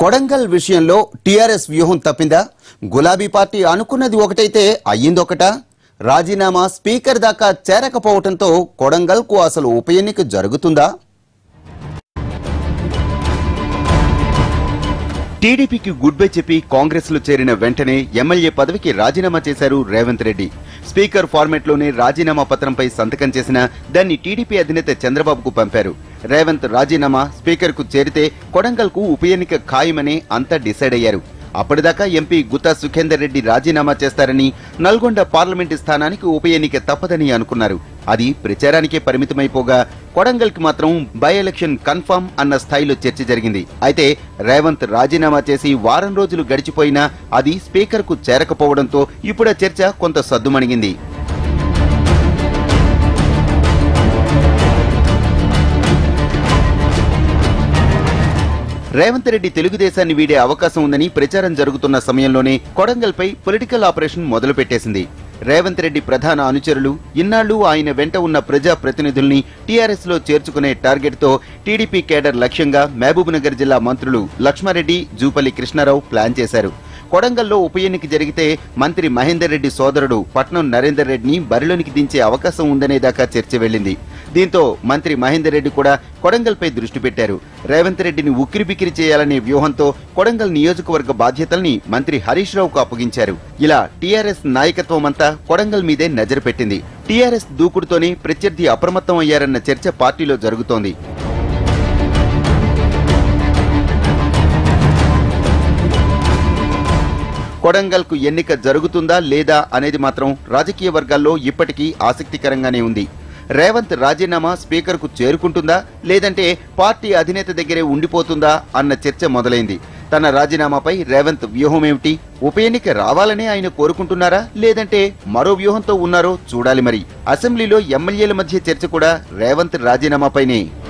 కొడంగల్ విషయంలో టీఆర్ఎస్ వ్యూహం తప్పిందా గులాబీ పార్టీ అనుకున్నది ఒకటైతే అయ్యిందొకటా రాజీనామా స్పీకర్ దాకా చేరకపోవడంతో కొడంగల్కు అసలు ఉప ఎన్నిక జరుగుతుందా టీడీపీకి గుడ్ బై చెప్పి కాంగ్రెస్ లో చేరిన వెంటనే ఎమ్మెల్యే పదవికి రాజీనామా చేశారు రేవంత్ రెడ్డి స్పీకర్ ఫార్మెట్ లోనే రాజీనామా పత్రంపై సంతకం చేసిన దాన్ని టీడీపీ అధినేత చంద్రబాబుకు పంపారు రేవంత్ రాజీనామా స్పీకర్ కు చేరితే కొడంగల్ కు ఉప ఎన్నిక ఖాయమని అంతా డిసైడ్ అయ్యారు అప్పటిదాకా ఎంపీ గుత్తా సుఖేందర్ రెడ్డి రాజీనామా చేస్తారని నల్గొండ పార్లమెంటు స్థానానికి ఉప ఎన్నిక తప్పదని అనుకున్నారు అది ప్రచారానికే పరిమితమైపోగా కొడంగల్కి మాత్రం బై ఎలక్షన్ కన్ఫర్మ్ అన్న స్థాయిలో చర్చ జరిగింది అయితే రేవంత్ రాజీనామా చేసి వారం రోజులు గడిచిపోయినా అది స్పీకర్ కు చేరకపోవడంతో ఇప్పుడు ఆ చర్చ కొంత సద్దుమణిగింది రేవంత్ రెడ్డి తెలుగుదేశాన్ని వీడే అవకాశం ఉందని ప్రచారం జరుగుతున్న సమయంలోనే కొడంగల్పై పొలిటికల్ ఆపరేషన్ మొదలుపెట్టేసింది రేవంత్ రెడ్డి ప్రధాన అనుచరులు ఇన్నాళ్లు ఆయన వెంట ఉన్న ప్రజా ప్రతినిధుల్ని టీఆర్ఎస్ లో చేర్చుకునే టార్గెట్ తో టీడీపీ కేడర్ లక్ష్యంగా మహబూబ్నగర్ జిల్లా మంత్రులు లక్ష్మారెడ్డి జూపల్లి కృష్ణారావు ప్లాన్ చేశారు కొడంగల్లో ఉప ఎన్నిక జరిగితే మంత్రి మహేందర్ రెడ్డి సోదరుడు పట్నం నరేందర్ రెడ్డిని బరిలోనికి దించే అవకాశం ఉందనే దాకా చర్చ వెళ్ళింది దీంతో మంత్రి మహేందర్ రెడ్డి కూడా కొడంగల్పై దృష్టి పెట్టారు రేవంత్ రెడ్డిని ఉక్కిరిబిక్కిరి చేయాలనే వ్యూహంతో కొడంగల్ నియోజకవర్గ బాధ్యతల్ని మంత్రి హరీష్ రావుకు అప్పగించారు ఇలా టీఆర్ఎస్ నాయకత్వం అంతా కొడంగల్ మీదే నజరు పెట్టింది టీఆర్ఎస్ దూకుడుతోనే ప్రత్యర్థి అప్రమత్తం అయ్యారన్న చర్చ పార్టీలో జరుగుతోంది కొడంగల్కు ఎన్నిక జరుగుతుందా లేదా అనేది మాత్రం రాజకీయ వర్గాల్లో ఇప్పటికీ ఆసక్తికరంగానే ఉంది రేవంత్ రాజీనామా స్పీకర్కు చేరుకుంటుందా లేదంటే పార్టీ అధినేత దగ్గరే ఉండిపోతుందా అన్న చర్చ మొదలైంది తన రాజీనామాపై రేవంత్ వ్యూహం ఏమిటి ఉప ఎన్నిక రావాలనే ఆయన కోరుకుంటున్నారా లేదంటే మరో వ్యూహంతో ఉన్నారో చూడాలి మరి అసెంబ్లీలో ఎమ్మెల్యేల మధ్య చర్చ కూడా రేవంత్ రాజీనామాపైనే